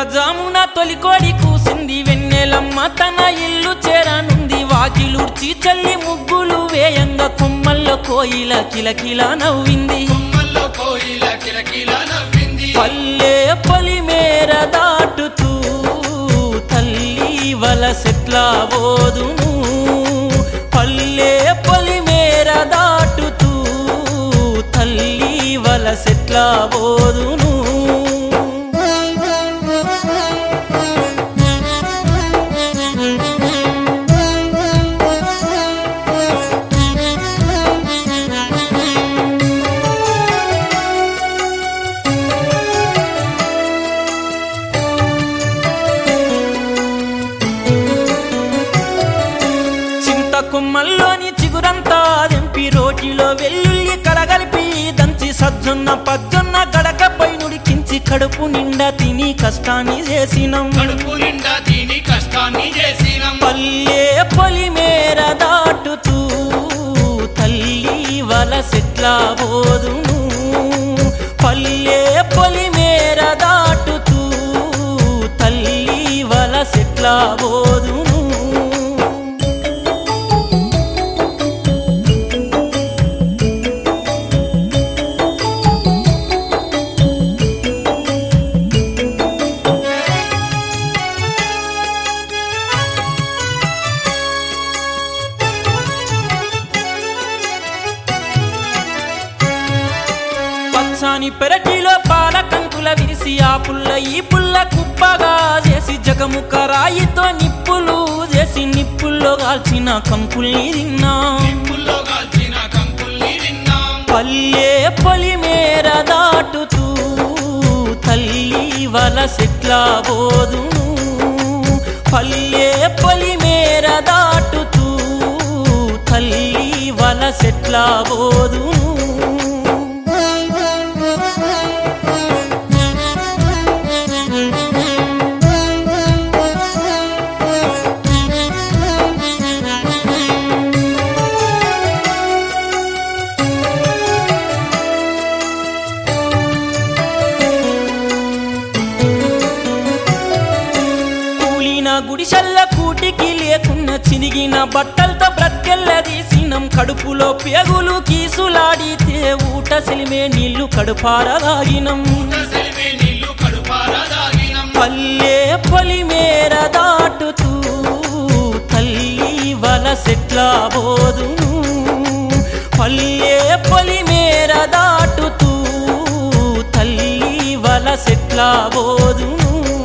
తెల్లవారుజామున తొలికోడి కూసింది వెన్నెలమ్మ తన ఇల్లు చేరనుంది వాకిలుడ్చి చల్లి ముగ్గులు వేయంగా కొమ్మల్లో కోయిల కిలకిల నవ్వింది కొమ్మల్లో కోయిల కిలకిల నవ్వింది పల్లె పొలిమేర దాటుతూ తల్లి వలసెట్ల బోదును పల్లె పొలిమేర దాటుతూ తల్లి వలసెట్ల బోదును చింత కొమ్మల్లోని చిగురంతా దెంపి రోటిలో వెల్లుల్లి కడగలిపి దంచి సజ్జొన్న పజ్జొన్న గడకపై నుడికించి కడుపు నిండా తిని కష్టాన్ని చేసినం కడుపు నిండా దీని కష్టాన్ని చేసినం పల్లె పొలిమేర దాటుతూ తల్లి వలసెట్ల బోదును పల్లె పొలిమేర దాటుతూ తల్లి వలసెట్ల బోదును పచ్చాని పెరటిలో పాల కంకుల విరిసి ఆ పుల్ల ఈ పుల్ల కుప్పగా చేసి జగముఖ రాయితో నిప్పులు చేసి నిప్పుల్లో కాల్చిన కంకుల్ని తిన్నా నిప్పుల్లో కాల్చిన కంకుల్ని తిన్నాం పల్లె పొలిమేర దాటుతూ తల్లి వలసెట్ల బోదును పల్లె పొలిమేర దాటుతూ తల్లి వలసెట్ల బోదును కూలిన గుడిసెల్ల కూటికి లేకున్న చినిగిన బట్టలతో బ్రక్కెల్ల తీసినం కడుపులో పేగులు కీసులాడితే ఊట సిలిమే నీళ్లు కడుపారదాగినం సెలిమే నీళ్లు కడుపారా దాగినం పల్లె పొలిమేర దాటుతూ తల్లి వలసెట్ల బోదును పల్లె పొలిమేర దాటుతూ తల్లి వలసెట్ల బోదును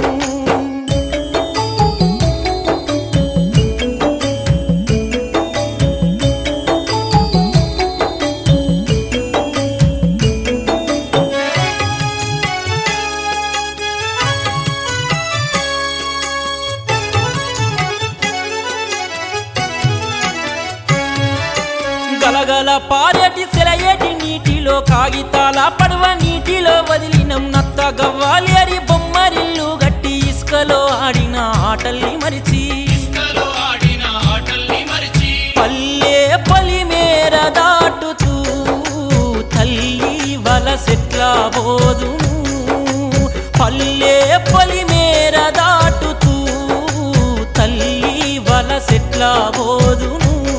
గలగల పారేటి సెలయేటి నీటిలో కాగితాల పడవ నీటిలో వదిలినం నత్త గవ్వాలేరి బొమ్మరిల్లు గట్టి ఇసుకలో ఆడిన ఆటల్ని మరిచి ఇసుకలో ఆడిన ఆటల్ని మరిచి పల్లె పొలిమేర దాటుతూ తల్లి వలసెట్ల బోదును పల్లె పొలిమేర దాటుతూ తల్లి వలసెట్ల బోదును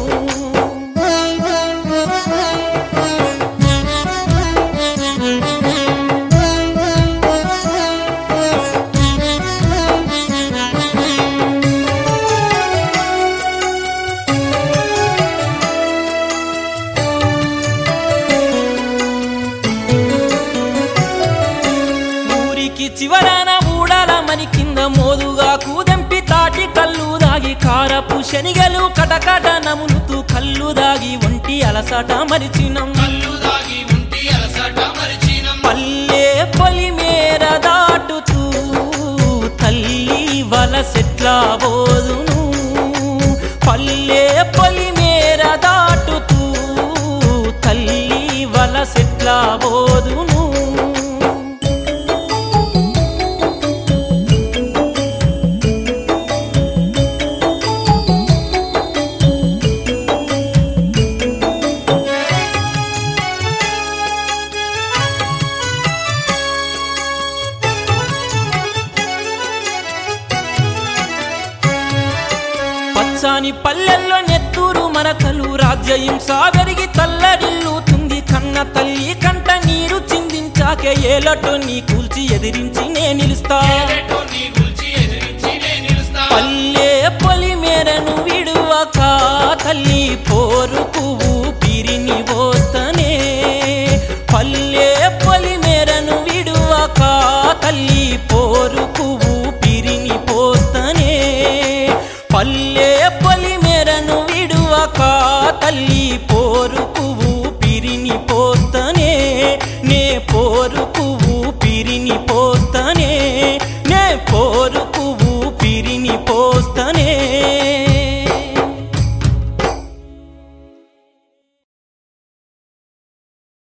ఊరికి చివరన ఊడాల మని కింద మోదుగా కూదెంపి తాటి కళ్ళు దాగి కారపు శనిగలు కటకట నములుతూ కళ్ళు దాగి ఒంటి అలసట మరిచినం కళ్ళు దాగి ఉంటి అలసట మరిచినం పల్లె పొలిమేర దాటుతూ తల్లి వలసెట్ల బోదును పల్లె పొలిమేర దాటుతూ తల్లి వలసెట్ల బోదును రాజధాని పల్లెల్లో నెత్తూరు మనకలు రాజ్యహింస పెరిగి తల్లడిల్లుతుంది కన్న తల్లి కంట నీరు చిందించాకే ఏలటో నీ కూల్చి ఎదిరించి నే నిలుస్తా ఏలేటో నీ గురించి ఎదిరించి నే నిలుస్తా పల్లె పొలి మేరను విడువక తల్లి పోరుకు